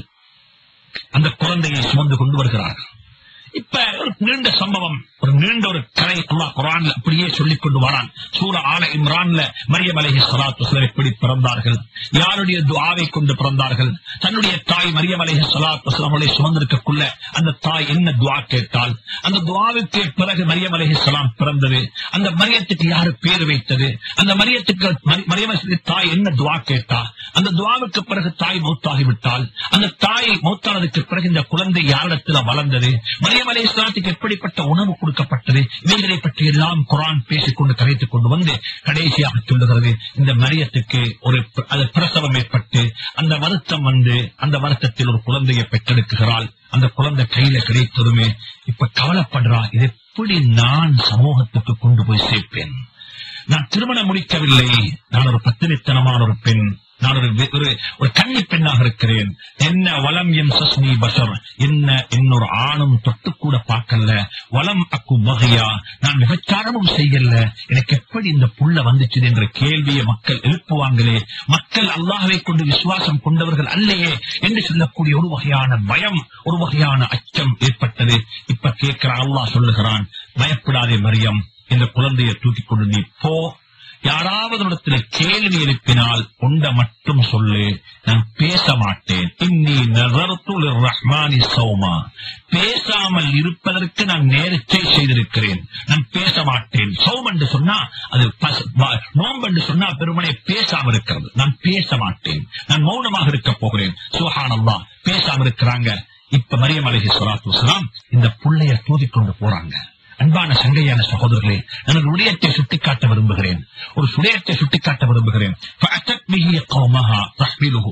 அந்த குழந்தையை சுமந்து கொண்டு வருகிறார்கள் இப்ப ஒரு நீண்ட சம்பவம் ஒரு நீண்ட ஒரு கதை அல்லாஹ் குரான்ல அப்படியே சொல்லிக் கொண்டு வரான் சூர ஆல இம்ரான்ல மரியம் அலைஹி ஸலாத்து வஸலாம் எப்படி பிறந்தார்கள் யாருடைய துஆவை கொண்டு பிறந்தார்கள் தன்னுடைய தாய் மரியம் அலைஹி ஸலாத்து வஸலாம் அவளை சுமந்திருக்கக்குள்ள அந்த தாய் என்ன துஆ கேட்டால் அந்த துஆவுக்கு பிறகு மரியம் அலைஹி ஸலாம் பிறந்தது அந்த மரியத்துக்கு யாரு பேர் வைத்தது அந்த மரியத்துக்கு மரி- மரியம் அலைஹி தாய் என்ன துஆ கேட்டா அந்த துஆவுக்கு பிறகு தாய் மௌத்தாகி விட்டால் அந்த தாய் மௌத்தானதுக்கு பிறகு இந்த குழந்தை யாரிடத்துல வளர்ந்தது மரியம் அலை இஸ்லாத்துக்கு எப்படிப்பட்ட உணவு கொடுக்கப்பட்டது இவைகளை பற்றி எல்லாம் குரான் பேசிக்கொண்டு கரைத்துக் கொண்டு வந்து கடைசியாக சொல்லுகிறது இந்த மரியத்துக்கு ஒரு ப- அது பிரசவம் ஏற்பட்டு அந்த வருத்தம் வந்து அந்த வருத்தத்தில் ஒரு குழந்தையை பெற்றெடுக்குகிறாள் அந்த குழந்தை கையில கிடைத்ததுமே இப்ப கவலைப்படுறா இது எப்படி நான் சமூகத்துக்கு கொண்டு போய் சேர்ப்பேன் நான் திருமணம் முடிக்கவில்லை நான் ஒரு பத்தினித்தனமான ஒரு பெண் நான் ஒரு வி- ஒரு ஒரு கன்னி பெண்ணாக இருக்கிறேன் என்ன வலம் என் சஸ்னி பஷர் என்ன இன்னொரு ஆணும் தொட்டு கூட பார்க்கல வலம் அக்கு வகையா நான் விபச்சாரமும் செய்யல எனக்கு எப்படி இந்த புள்ள வந்துச்சு என்ற கேள்வியை மக்கள் எழுப்புவாங்களே மக்கள் அல்லாஹ்வை கொண்டு விசுவாசம் கொண்டவர்கள் அல்லையே என்று சொல்லக்கூடிய ஒரு வகையான பயம் ஒரு வகையான அச்சம் ஏற்பட்டது இப்ப கேட்கிற அல்லாஹ் சொல்லுகிறான் பயப்படாதே மரியம் இந்த குழந்தையை தூக்கிக் கொண்டு நீ போ யாராவது இடத்துல கேள்வி எழுப்பினால் உண்ட மட்டும் சொல்லு நான் பேச மாட்டேன் இன்னி நகர்த்து ரஹ்மானி சௌமா பேசாமல் இருப்பதற்கு நான் நேரத்தை செய்திருக்கிறேன் நான் பேச மாட்டேன் சௌம் என்று சொன்னா அது பச- வ- நோன்பு என்று சொன்னா பெருமனை பேசாம இருக்கிறது நான் பேச மாட்டேன் நான் மௌனமாக இருக்க போகிறேன் சுஹானல்லா பேசாம இருக்கிறாங்க இப்ப மரியம் அலைஹி ஸலாத்து வஸலாம் இந்த புள்ளைய தூக்கிக் கொண்டு போறாங்க அன்பான சங்கையான சகோதரர்களே நான் ஒரு விடயத்தை சுட்டிக்காட்ட விரும்புகிறேன் ஒரு சுடயத்தை சுட்டிக்காட்ட விரும்புகிறேன் فأتت به قومها تحمله.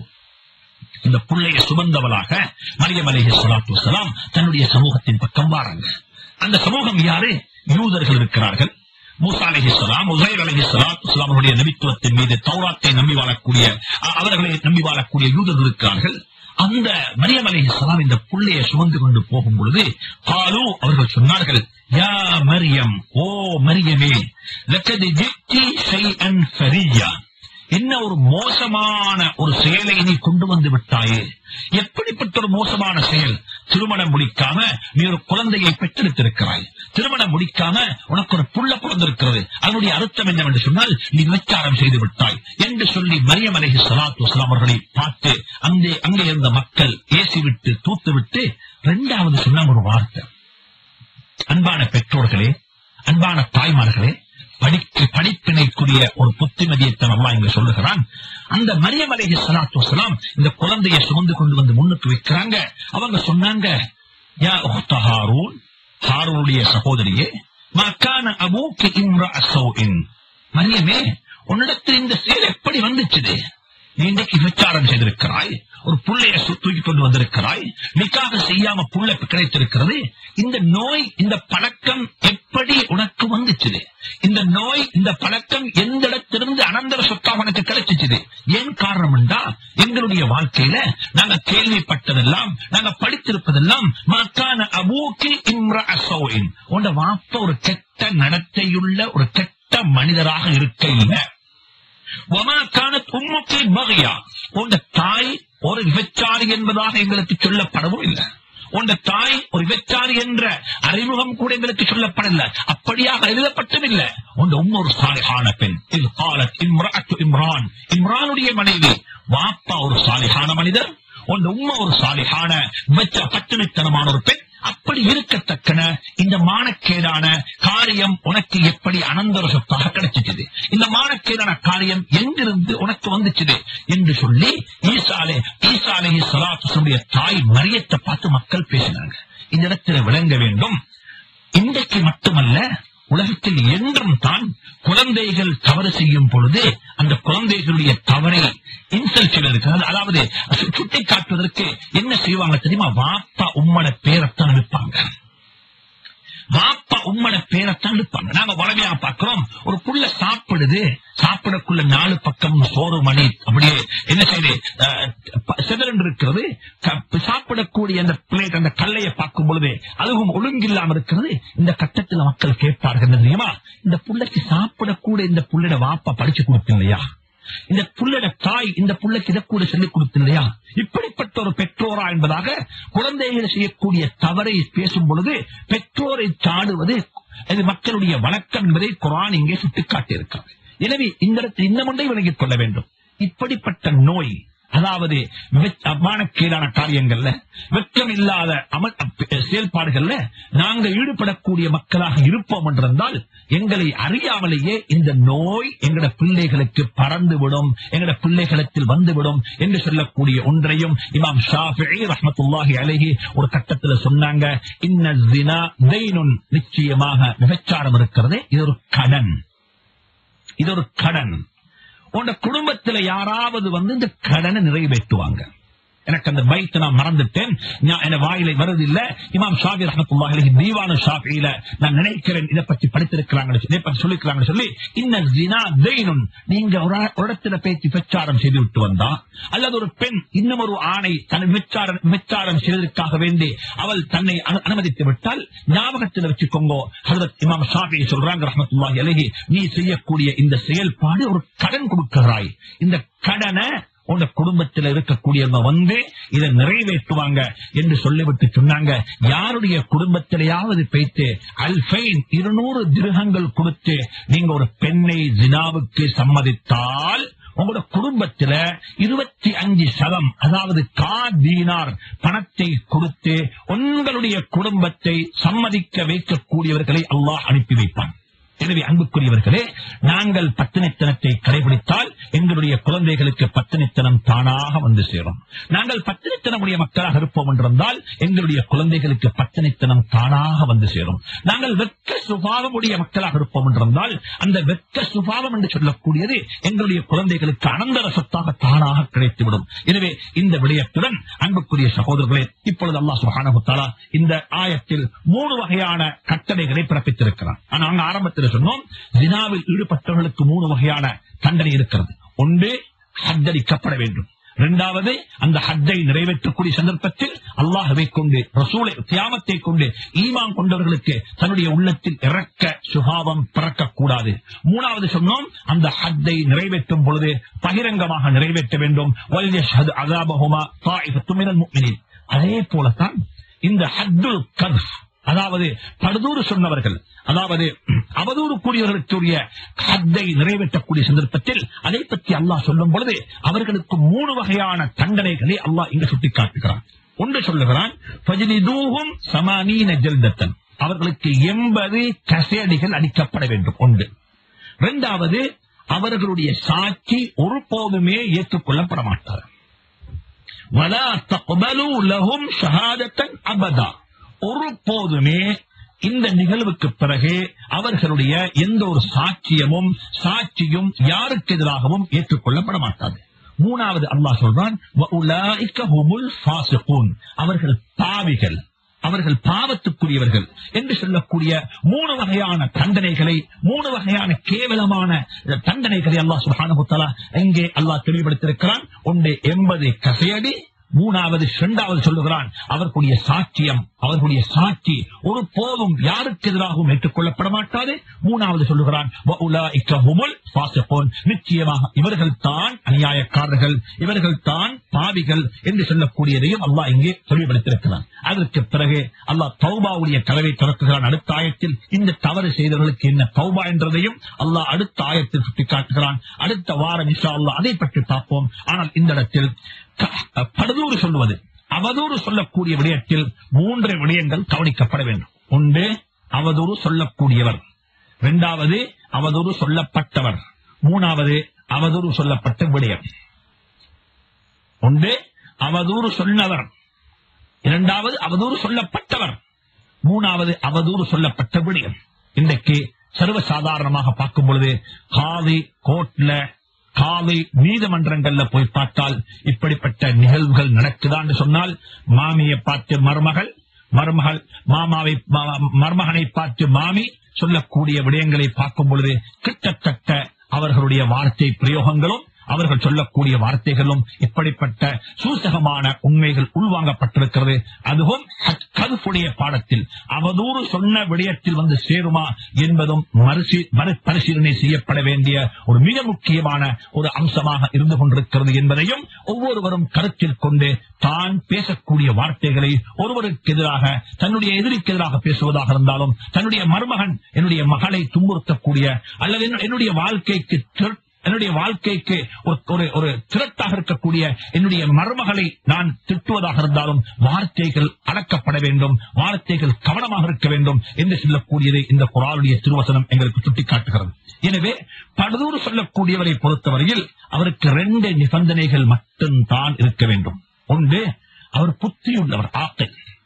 இந்த புள்ளைய சுமந்தவளாக மரியம் அலைஹி ஸலாத்து வஸலாம் தன்னுடைய சமூகத்தின் பக்கம் வாராங்க அந்த சமூகம் யாரு யூதர்கள் இருக்கிறார்கள் மூசா அலைஹிஸ்ஸலாம் உசைர் அலைஹிஸ்ஸலாத்து வஸலாம் அவருடைய நபித்துவத்தின் மீது தௌராத்தை நம்பி வாழக்கூடிய அ- அவர்களை நம்பி வாழக்கூடிய யூதர்கள் இருக்கிறார்கள் அந்த மரியம் அலைஹிஸ்ஸலாம் இந்த புள்ளையை சுமந்து கொண்டு போகும் பொழுது காலு அவர்கள் சொன்னார்கள் யா மரியம் ஓ மரியமே லக்கது ஜித்தி ஷைஅன் ஃபரியா என்ன ஒரு மோசமான ஒரு செயலை நீ கொண்டு வந்து விட்டாயே எப்படிப்பட்ட ஒரு மோசமான செயல் திருமணம் முடிக்காம நீ ஒரு குழந்தையை பெற்றெடுத்திருக்கிறாய் திருமணம் முடிக்காம உனக்கு ஒரு புள்ள பிறந்திருக்கிறது அதனுடைய அர்த்தம் என்னவென்று சொன்னால் நீ விபச்சாரம் செய்து விட்டாய் என்று சொல்லி மரியம் அலைஹி ஸலாத்து வஸலாம் அவர்களை பார்த்து அங்கே அங்கே இருந்த மக்கள் ஏசிவிட்டு தூத்துவிட்டு இரண்டாவது சொன்னாங்க ஒரு வார்த்தை அன்பான பெற்றோர்களே அன்பான தாய்மார்களே படிக்க படிப்பினைக்குரிய ஒரு புத்திமதியைத்தான் அல்லாஹ் இங்க சொல்லுகிறான் அந்த மரியம் அலைஹி ஸலாத்து வஸலாம் இந்த குழந்தையை சுமந்து கொண்டு வந்து முன்னுக்கு வைக்கிறாங்க அவங்க சொன்னாங்க யா உக்த ஹாரூன் ஹாரூனுடைய சகோதரியே மக்கான அபூக்கு இம்ரா சௌஇன் மரியமே உன்னிடத்தில் இந்த செயல் எப்படி வந்துச்சுது நீ இன்றைக்கு விசாரம் செய்திருக்கிறாய் ஒரு புள்ளைய சு- தூக்கி கொண்டு வந்திருக்கிறாய் நிக்காக செய்யாம புள்ள கிடைத்திருக்கிறது இந்த நோய் இந்த பழக்கம் எப்படி உனக்கு வந்துச்சுது இந்த நோய் இந்த பழக்கம் எந்த இடத்திலிருந்து அனந்தர சொத்தாக உனக்கு கிடைச்சிச்சுது ஏன் காரணம் என்றா எங்களுடைய வாழ்க்கையில நாங்க கேள்விப்பட்டதெல்லாம் நாங்க படித்திருப்பதெல்லாம் மக்கான அபூக்கு இம்ரா அசோயின் உண்ட வாப்ப ஒரு கெட்ட நடத்தையுள்ள ஒரு கெட்ட மனிதராக இருக்க இல்லை ஒமா கானத் உம்முக்கு பகையா உண்ட தாய் ஒரு விபச்சாரி என்பதாக எங்களுக்கு சொல்லப்படவும் இல்லை உண்ட தாய் ஒரு விபச்சாரி என்ற அறிமுகம் கூட எங்களுக்கு சொல்லப்படல அப்படியாக எழுதப்பட்டும் இல்லை உண்ட உம் ஒரு சாலிஹான பெண் இது காலத் இம்ராத்து இம்ரான் இம்ரானுடைய மனைவி வாப்பா ஒரு சாலிஹான மனிதர் உண்ட உம்மா ஒரு சாலிஹான விபச்ச பட்டினித்தனமான ஒரு பெண் அப்படி இருக்கத்தக்கன இந்த மானக்கேடான காரியம் உனக்கு எப்படி அனந்தர சொத்தாக கிடைச்சிச்சது இந்த மானக்கேடான காரியம் எங்கிருந்து உனக்கு வந்துச்சுது என்று சொல்லி ஈசாலே ஈசாலே சலாத்துடைய தாய் மரியத்தை பார்த்து மக்கள் பேசினாங்க இந்த இடத்துல விளங்க வேண்டும் இன்றைக்கு மட்டுமல்ல உலகத்தில் என்றும் தான் குழந்தைகள் தவறு செய்யும் பொழுது அந்த குழந்தைகளுடைய தவறை இன்சல்ட் செய்வதற்கு அதாவது சு- சுட்டிக் காட்டுவதற்கு என்ன செய்வாங்க தெரியுமா வாப்பா உம்மட பேரத்தான் இருப்பாங்க வாப்பா உம்மட பேரத்தான் இருப்பாங்க நாங்க வளமையா பார்க்கிறோம் ஒரு புள்ள சாப்பிடுது சாப்பிடக்குள்ள நாலு பக்கம் சோறு மணி அப்படியே என்ன செய்யுது அஹ், ப- சிதறண்டு இருக்கிறது க- சாப்பிடக்கூடிய அந்த பிளேட் அந்த கல்லையை பார்க்கும் பொழுது அதுவும் ஒழுங்கில்லாம இருக்கிறது இந்த கட்டத்தில் மக்கள் கேட்பார்கள் என்ன தெரியுமா இந்த புள்ளைக்கு சாப்பிடக்கூடிய இந்த புள்ளைட வாப்பா படிச்சு கொடுத்து இல்லையா இந்த புள்ளட தாய் இந்த புள்ளைக்கு இதை கூட சொல்லிக் கொடுத்து இல்லையா இப்படிப்பட்ட ஒரு பெற்றோரா என்பதாக குழந்தைகள் செய்யக்கூடிய தவறை பேசும் பொழுது பெற்றோரை சாடுவது அது மக்களுடைய வழக்கம் என்பதை குரான் இங்கே சுட்டிக்காட்டியிருக்கிறது எனவே இந்த இடத்தில் இன்னும் ஒன்றை விளங்கிக் கொள்ள வேண்டும் இப்படிப்பட்ட நோய் அதாவது வெச்- அபானக்கீடான காரியங்கள்ல வெட்கம் இல்லாத அம- அப்- செயல்பாடுகள்ல நாங்க ஈடுபடக்கூடிய மக்களாக இருப்போம் என்றிருந்தால் எங்களை அறியாமலேயே இந்த நோய் எங்கட பிள்ளைகளுக்கு பறந்துவிடும் எங்கட பிள்ளைகளத்தில் வந்துவிடும் என்று சொல்லக்கூடிய ஒன்றையும் இமாம் ஷாஃபிஈ ரஹ்மத்துல்லாஹி அலைஹி ஒரு கட்டத்துல சொன்னாங்க இன்ன ஜினா தெய்னுன் நிச்சயமாக விபச்சாரம் இருக்கிறது இது ஒரு கடன் இது ஒரு கடன் உங்க குடும்பத்துல யாராவது வந்து இந்த கடனை நிறைவேற்றுவாங்க எனக்கு அந்த பைத் நான் மறந்துட்டேன் நான் என் வாயிலை வருது இல்ல இமாம் ஷாபி ரஹமத்துல்லாஹி அலைஹி தீவான ஷாஃபியில நான் நினைக்கிறேன் இதை பத்தி படித்திருக்கிறாங்க இதை பத்தி சொல்லிருக்கிறாங்க சொல்லி இன்ன ஜினா தெய்னுன் நீங்க ஒரு ஒரு இடத்துல பேச்சு பிரச்சாரம் செய்து விட்டு வந்தா அல்லது ஒரு பெண் இன்னும் ஒரு ஆணை தன் விச்சாரம் விச்சாரம் செய்வதற்காக வேண்டி அவள் தன்னை அனு- அனுமதித்து விட்டால் ஞாபகத்தில் வச்சுக்கோங்க ஹஜரத் இமாம் ஷாஃபி சொல்றாங்க ரஹமத்துல்லாஹி அலைஹி நீ செய்யக்கூடிய இந்த செயல்பாடு ஒரு கடன் கொடுக்கிறாய் இந்த கடனை உங்க குடும்பத்தில் இருக்கக்கூடியவங்க வந்து இதை நிறைவேற்றுவாங்க என்று சொல்லிவிட்டு சொன்னாங்க யாருடைய குடும்பத்திலேயாவது பேத்து அல்பைன் இருநூறு திருகங்கள் கொடுத்து நீங்க ஒரு பெண்ணை ஜினாவுக்கு சம்மதித்தால் உங்களோட குடும்பத்துல இருபத்தி அஞ்சு சதம் அதாவது கா தீனார் பணத்தை கொடுத்து உங்களுடைய குடும்பத்தை சம்மதிக்க வைக்கக்கூடியவர்களை அல்லாஹ் அனுப்பி வைப்பான் எனவே அன்புக்குரியவர்களே நாங்கள் பத்தினித்தனத்தை கடைபிடித்தால் எங்களுடைய குழந்தைகளுக்கு பத்தினித்தனம் தானாக வந்து சேரும் நாங்கள் பத்தினித்தனமுடைய மக்களாக இருப்போம் என்றிருந்தால் எங்களுடைய குழந்தைகளுக்கு பத்தினித்தனம் தானாக வந்து சேரும் நாங்கள் வெட்க சுபாவமுடைய மக்களாக இருப்போம் என்றிருந்தால் அந்த வெட்க சுபாவம் என்று சொல்லக்கூடியது எங்களுடைய குழந்தைகளுக்கு அனந்தர சொத்தாக தானாக கிடைத்துவிடும் எனவே இந்த விடயத்துடன் அன்புக்குரிய சகோதரர்களே இப்பொழுது அல்லாஹ் சுப்ஹானஹு தஆலா இந்த ஆயத்தில் மூணு வகையான கட்டளைகளை பிறப்பித்திருக்கிறார் ஆனா நாங்க ஆரம்பத்தில் சொன்னோம் ஜினாவில் ஈடுபட்டவர்களுக்கு மூணு வகையான தண்டனை இருக்கிறது ஒன்று ஹத்தரிக்கப்பட வேண்டும் இரண்டாவது அந்த ஹத்தை நிறைவேற்றக்கூடிய சந்தர்ப்பத்தில் அல்லாஹவை கொண்டு ரசூலை தியாமத்தை கொண்டு ஈமான் கொண்டவர்களுக்கு தன்னுடைய உள்ளத்தில் இறக்க சுபாவம் பிறக்கக்கூடாது மூணாவது சொன்னோம் அந்த ஹத்தை நிறைவேற்றும் பொழுது பகிரங்கமாக நிறைவேற்ற வேண்டும் வல்யஷ்ஹது அஸாபஹுமா தாயிஃபத்தும் மினல் முஃமினீன் அதே போலத்தான் இந்த ஹத்துல் கத்ஃப் அதாவது படுதூறு சொன்னவர்கள் அதாவது அவதூறு கூறியவர்களுக்குரிய ஹத்தை நிறைவேற்றக்கூடிய சந்தர்ப்பத்தில் அதை பற்றி அல்லாஹ் சொல்லும் பொழுது அவர்களுக்கு மூணு வகையான தண்டனைகளை அல்லாஹ் இங்கு சுட்டிக்காட்டுகிறான் ஒன்று சொல்லுகிறான் "ஃபஜ்லிதூஹும் ஸமானீன ஜல்தத்தன்." அவர்களுக்கு எண்பது கசேடிகள் அடிக்கப்பட வேண்டும் ஒன்று இரண்டாவது அவர்களுடைய சாட்சி ஒருபோதுமே ஏற்றுக்கொள்ளப்பட மாட்டார் வலா தக்பலு லஹும் ஷஹாதத்தன் அபதா ஒருபோதுமே இந்த நிகழ்வுக்கு பிறகு அவர்களுடைய எந்த ஒரு சாட்சியமும் சாட்சியும் யாருக்கு எதிராகவும் ஏற்றுக்கொள்ளப்பட மாட்டாது மூணாவது அல்லாஹ் சொல்றான் "வஉலாயிக ஹுமுல் ஃபாசிகூன்." அவர்கள் பாவிகள் அவர்கள் பாவத்துக்குரியவர்கள் என்று சொல்லக்கூடிய மூணு வகையான தண்டனைகளை மூணு வகையான கேவலமான தண்டனைகளை அல்லாஹ் சுப்ஹானஹு தஆலா இங்கே அல்லாஹ் தெளிவுபடுத்தியிருக்கிறான் ஒன்று எண்பது கசையடி மூணாவது இரண்டாவது சொல்லுகிறான் அவர்களுடைய சாட்சியம் அவர்களுடைய சாட்சி ஒரு போதும் யாருக்கு எதிராகவும் ஏற்றுக்கொள்ளப்பட மாட்டாது மூணாவது சொல்லுகிறான் "வஉலாயிக ஹுமுல் ஃபாசிகூன்." நிச்சயமாக இவர்கள் தான் அநியாயக்காரர்கள் இவர்கள் தான் பாவிகள் என்று சொல்லக்கூடியதையும் அல்லாஹ் இங்கே தெளிவுபடுத்தியிருக்கிறான் அதற்கு பிறகு அல்லாஹ் தௌபாவுடைய கதவை திறக்குகிறான் அடுத்த ஆயத்தில் இந்த தவறு செய்தவர்களுக்கு என்ன தௌபா என்றதையும் அல்லாஹ் அடுத்த ஆயத்தில் சுட்டிக்காட்டுகிறான் அடுத்த வாரம் இன்ஷா அல்லாஹ் அதை பற்றி பார்ப்போம் ஆனால் இந்த இடத்தில் க- படுதூறு சொல்லுவது அவதூறு சொல்லக்கூடிய விடயத்தில் மூன்று விடயங்கள் கவனிக்கப்பட வேண்டும் ஒன்று அவதூறு சொல்லக்கூடியவர் இரண்டாவது அவதூறு சொல்லப்பட்டவர் மூணாவது அவதூறு சொல்லப்பட்ட விடயம் ஒன்று அவதூறு சொன்னவர் இரண்டாவது அவதூறு சொல்லப்பட்டவர் மூணாவது அவதூறு சொல்லப்பட்ட விடயம் இன்றைக்கு சர்வசாதாரணமாக பார்க்கும் பொழுது காதி கோர்ட்ல காலை நீதிமன்றங்கள்ல போய் பார்த்தால் இப்படிப்பட்ட நிகழ்வுகள் நடக்குதான்னு சொன்னால் மாமியை பார்த்து மருமகள் மருமகள் மாமாவை மா- மருமகனை பார்த்து மாமி சொல்லக்கூடிய விடயங்களை பார்க்கும் பொழுது கிட்டத்தட்ட அவர்களுடைய வார்த்தை பிரயோகங்களும் அவர்கள் சொல்லக்கூடிய வார்த்தைகளும் இப்படிப்பட்ட சூசகமான உண்மைகள் உள்வாங்கப்பட்டிருக்கிறது அதுவும் கருப்புடைய பாடத்தில் அவதூறு சொன்ன விடயத்தில் வந்து சேருமா என்பதும் மறுசி- மறுபரிசீலனை செய்யப்பட வேண்டிய ஒரு மிக முக்கியமான ஒரு அம்சமாக இருந்து கொண்டிருக்கிறது என்பதையும் ஒவ்வொருவரும் கருத்தில் கொண்டு தான் பேசக்கூடிய வார்த்தைகளை ஒருவருக்கு எதிராக தன்னுடைய எதிரிக்கு எதிராக பேசுவதாக இருந்தாலும் தன்னுடைய மருமகன் என்னுடைய மகளை துன்புறுத்தக்கூடிய அல்லது என்ன- என்னுடைய வாழ்க்கைக்கு திரு- என்னுடைய வாழ்க்கைக்கு ஒரு ஒரு ஒரு திரட்டாக இருக்கக்கூடிய என்னுடைய மருமகளை நான் திட்டுவதாக இருந்தாலும் வார்த்தைகள் அடக்கப்பட வேண்டும் வார்த்தைகள் கவனமாக இருக்க வேண்டும் என்று சொல்லக்கூடியதை இந்த குரானுடைய திருவசனம் எங்களுக்கு சுட்டிக்காட்டுகிறது எனவே படுதூறு சொல்லக்கூடியவரை பொறுத்தவரையில் அவருக்கு ரெண்டு நிபந்தனைகள் மட்டும்தான் இருக்க வேண்டும் ஒன்று அவர் புத்தியுள்ளவர் ஆத்தை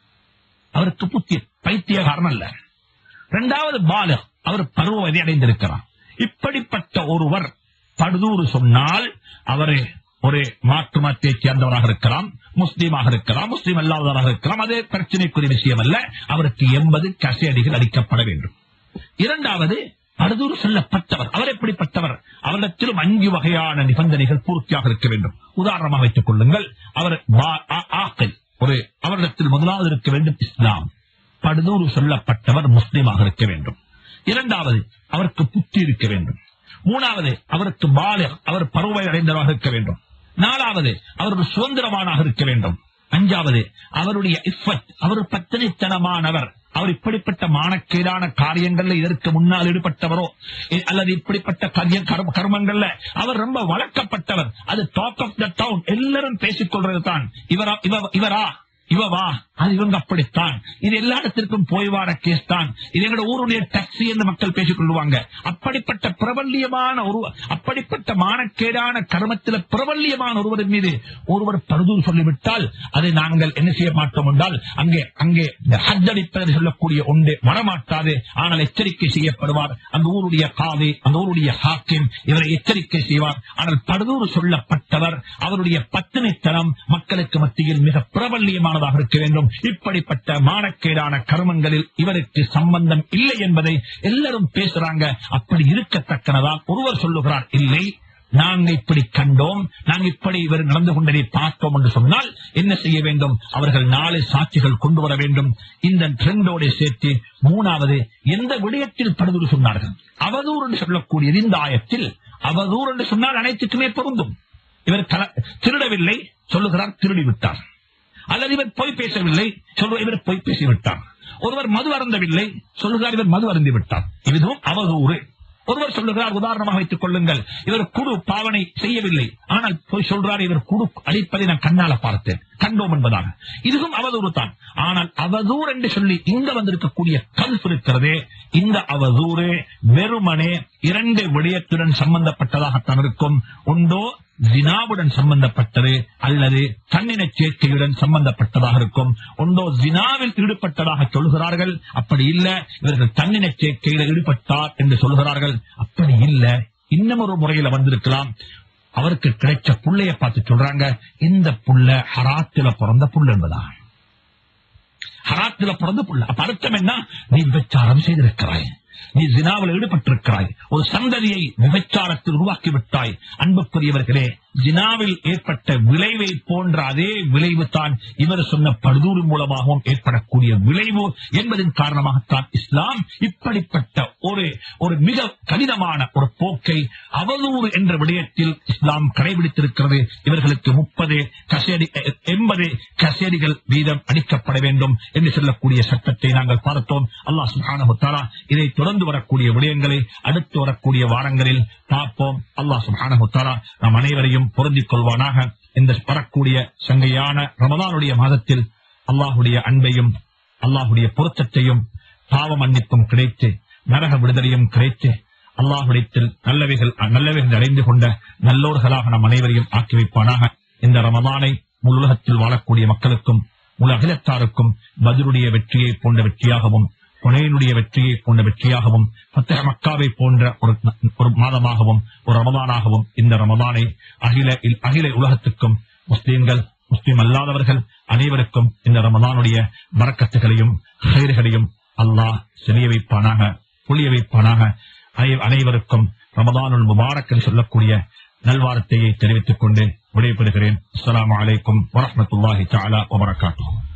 அவருக்கு புத்தி பைத்தியகாரன் அல்ல இரண்டாவது பால அவர் பருவவதி அடைந்திருக்கிறார் இப்படிப்பட்ட ஒருவர் படுதூறு சொன்னால் அவரு ஒரு மாற்று மதத்தை சேர்ந்தவராக இருக்கலாம் முஸ்லீமாக இருக்கலாம் முஸ்லீம் அல்லாதவராக இருக்கலாம் அதே பிரச்சனைக்குரிய விஷயம் அல்ல அவருக்கு எண்பது கசையடிகள் அளிக்கப்பட வேண்டும் இரண்டாவது படுதூறு சொல்லப்பட்டவர் அவர் எப்படிப்பட்டவர் அவரிடத்திலும் அஞ்சு வகையான நிபந்தனைகள் பூர்த்தியாக இருக்க வேண்டும் உதாரணமாக வைத்துக் கொள்ளுங்கள் அவர் வா- ஆ- ஆக்கல் ஒரு அவரிடத்தில் முதலாவது இருக்க வேண்டும் இஸ்லாம் படுதூறு சொல்லப்பட்டவர் முஸ்லீமாக இருக்க வேண்டும் இரண்டாவது அவருக்கு புத்தி இருக்க வேண்டும் மூணாவது அவருக்கு பால அவர் பருவை அடைந்தவராக இருக்க வேண்டும் நாலாவது அவர் ஒரு சுதந்திரமானாக இருக்க வேண்டும் அஞ்சாவது அவருடைய இஃபத் அவர் பத்தினித்தனமானவர் அவர் இப்படிப்பட்ட மானக்கேடான காரியங்கள்ல இதற்கு முன்னால் ஈடுபட்டவரோ இ- அல்லது இப்படிப்பட்ட கரிய கர்ம- கர்மங்கள்ல அவர் ரொம்ப வளர்க்கப்பட்டவர் அது டாக் ஆஃப் த டவுன் எல்லாரும் பேசிக் கொள்றது தான் இவரா இவ- இவரா இவவா அது இவங்க அப்படித்தான் இது எல்லா இடத்திற்கும் போய் வார கேஸ் தான் இது எங்களோட ஊருடைய டாக்ஸி என்று மக்கள் பேசிக் கொள்வாங்க அப்படிப்பட்ட பிரபல்யமான ஒரு அப்படிப்பட்ட மானக்கேடான கர்மத்தில் பிரபல்யமான ஒருவரின் மீது ஒருவர் பருதூர் சொல்லிவிட்டால் அதை நாங்கள் என்ன செய்ய மாட்டோம் என்றால் அங்கே அங்கே இந்த ஹத்தடிப்பது சொல்லக்கூடிய ஒன்று வரமாட்டாது ஆனால் எச்சரிக்கை செய்யப்படுவார் அந்த ஊருடைய காவி அந்த ஊருடைய ஹாக்கிம் இவரை எச்சரிக்கை செய்வார் ஆனால் படுதூர் சொல்லப்பட்டவர் அவருடைய பத்தினித்தனம் மக்களுக்கு மத்தியில் மிக பிரபல்யமானதாக இருக்க வேண்டும் இப்படிப்பட்ட மானக்கேடான கர்மங்களில் இவருக்கு சம்பந்தம் இல்லை என்பதை எல்லாரும் பேசுறாங்க அப்படி இருக்கத்தக்கனதான் ஒருவர் சொல்லுகிறார் இல்லை நாங்க இப்படி கண்டோம் நாங்க இப்படி இவர் நடந்து கொண்டதை பார்த்தோம் என்று சொன்னால் என்ன செய்ய வேண்டும் அவர்கள் நாலு சாட்சிகள் கொண்டு வர வேண்டும் இந்த ட்ரெண்டோட சேர்த்து மூணாவது எந்த விடயத்தில் படுதூறு சொன்னார்கள் அவதூறு என்று சொல்லக்கூடியது இந்த ஆயத்தில் அவதூறு என்று சொன்னால் அனைத்துக்குமே பொருந்தும் இவர் கல- திருடவில்லை சொல்லுகிறார் திருடி விட்டார் அல்லது இவர் பொய் பேசவில்லை சொல்ற இவர் பொய் பேசிவிட்டார் ஒருவர் மது அருந்தவில்லை சொல்லுகிறார் இவர் மது அருந்தி விட்டார் இதுவும் அவதூறு ஒருவர் சொல்லுகிறார் உதாரணமாக வைத்துக் கொள்ளுங்கள் இவர் குடு பாவனை செய்யவில்லை ஆனால் போய் சொல்றார் இவர் குடு அடிப்பதை நான் கண்ணால பார்த்தேன் கண்டோம் என்பதாக இதுவும் அவதூறு தான் ஆனால் அவதூறு என்று சொல்லி இங்க வந்திருக்கக்கூடிய கல்ஃப் இருக்கிறதே இந்த அவதூறு வெறுமனே இரண்டு விடயத்துடன் சம்பந்தப்பட்டதாகத்தான் இருக்கும் ஒன்றோ ஜினாவுடன் சம்பந்தப்பட்டது அல்லது தன்னின சேர்க்கையுடன் சம்பந்தப்பட்டதாக இருக்கும் ஒன்றோ ஜினாவில் ஈடுபட்டதாக சொல்கிறார்கள் அப்படி இல்ல இவர்கள் தன்னின சேர்க்கையில் ஈடுபட்டார் என்று சொல்கிறார்கள் அப்படி இல்ல இன்னும் ஒரு முறையில வந்திருக்கலாம் அவருக்கு கிடைச்ச புள்ளைய பார்த்து சொல்றாங்க இந்த புள்ள ஹராத்தில பிறந்த புள்ள என்பதா ஹராத்தில பிறந்த புள்ள அப்ப அர்த்தம் என்ன நீ விபச்சாரம் செய்திருக்கிறாய் நீ ஜினாவில் ஈடுபட்டிருக்கிறாய் ஒரு சந்ததியை விபச்சாரத்தில் உருவாக்கி விட்டாய் அன்புக்குரியவர்களே ஜினாவில் ஏற்பட்ட விளைவை போன்ற அதே விளைவு தான் இவர் சொன்ன படுதூறு மூலமாகவும் ஏற்படக்கூடிய விளைவு என்பதன் காரணமாகத்தான் இஸ்லாம் இப்படிப்பட்ட ஒரு ஒரு மிக கடினமான ஒரு போக்கை அவதூறு என்ற விடயத்தில் இஸ்லாம் கடைபிடித்திருக்கிறது இவர்களுக்கு முப்பது கசேடி எண்பது கசேடிகள் வீதம் அளிக்கப்பட வேண்டும் என்று சொல்லக்கூடிய சட்டத்தை நாங்கள் பார்த்தோம் அல்லாஹ் சுப்ஹானஹு தஆலா இதை தொடர்ந்து வரக்கூடிய விடயங்களை அடுத்து வரக்கூடிய வாரங்களில் பார்ப்போம் அல்லாஹ் சுப்ஹானஹு தஆலா நம் அனைவரையும் பொருந்திக் கொள்வானாக இந்த வரக்கூடிய சங்கையான ரமதானுடைய மாதத்தில் அல்லாஹுடைய அன்பையும் அல்லாஹுடைய பொருத்தத்தையும் பாவ மன்னிப்பும் கிடைத்து நரக விடுதலையும் கிடைத்து அல்லாஹுடைத்தில் நல்லவைகள் நல்லவைகள் அடைந்து கொண்ட நல்லோர்களாக நம் அனைவரையும் ஆக்கி வைப்பானாக இந்த ரமதானை முழு உலகத்தில் வாழக்கூடிய மக்களுக்கும் முழு அகிலத்தாருக்கும் பதிலுடைய வெற்றியை போன்ற வெற்றியாகவும் புனேனுடைய வெற்றியை போன்ற வெற்றியாகவும் பத்தக மக்காவை போன்ற ஒரு ஒரு மாதமாகவும் ஒரு ரமதானாகவும் இந்த ரமதானை அகில அகில உலகத்துக்கும் முஸ்லீம்கள் முஸ்லீம் அல்லாதவர்கள் அனைவருக்கும் இந்த ரமதானுடைய பறக்கத்துகளையும் கயிறுகளையும் அல்லாஹ் செலிய வைப்பானாக புளிய வைப்பானாக அனை- அனைவருக்கும் ரமதானுல் முபாரக்கன் சொல்லக்கூடிய நல்வார்த்தையை தெரிவித்துக் கொண்டு விடைபெறுகிறேன் அஸ்ஸலாமு அலைக்கும் வரஹ்மத்துல்லாஹி தஆலா வபரகாத்துஹு